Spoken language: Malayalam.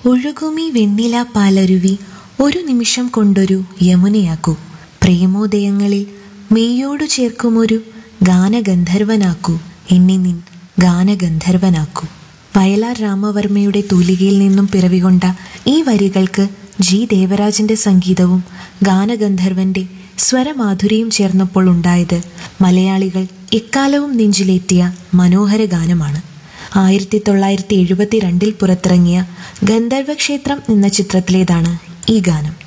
ഒഴുകുമീ വെണ്ണില പാലരുവി ഒരു നിമിഷം കൊണ്ടൊരു യമുനയാക്കൂ പ്രേമോദയങ്ങളിൽ മെയ്യോടു ചേർക്കുമൊരു ഗാനഗന്ധർവനാക്കൂ എന്നെ നിൻ ഗാനഗന്ധർവനാക്കൂ വയലാർ രാമവർമ്മയുടെ തൂലികയിൽ നിന്നും പിറവികൊണ്ട ഈ വരികൾക്ക് ജി ദേവരാജന്റെ സംഗീതവും ഗാനഗന്ധർവന്റെ സ്വരമാധുരിയും ചേർന്നപ്പോൾ ഉണ്ടായത് മലയാളികൾ എക്കാലവും നെഞ്ചിലേറ്റിയ മനോഹര ഗാനമാണ് ആയിരത്തി തൊള്ളായിരത്തി എഴുപത്തിരണ്ടിൽ പുറത്തിറങ്ങിയ ഗന്ധർവക്ഷേത്രം എന്ന ചിത്രത്തിലേതാണ് ഈ ഗാനം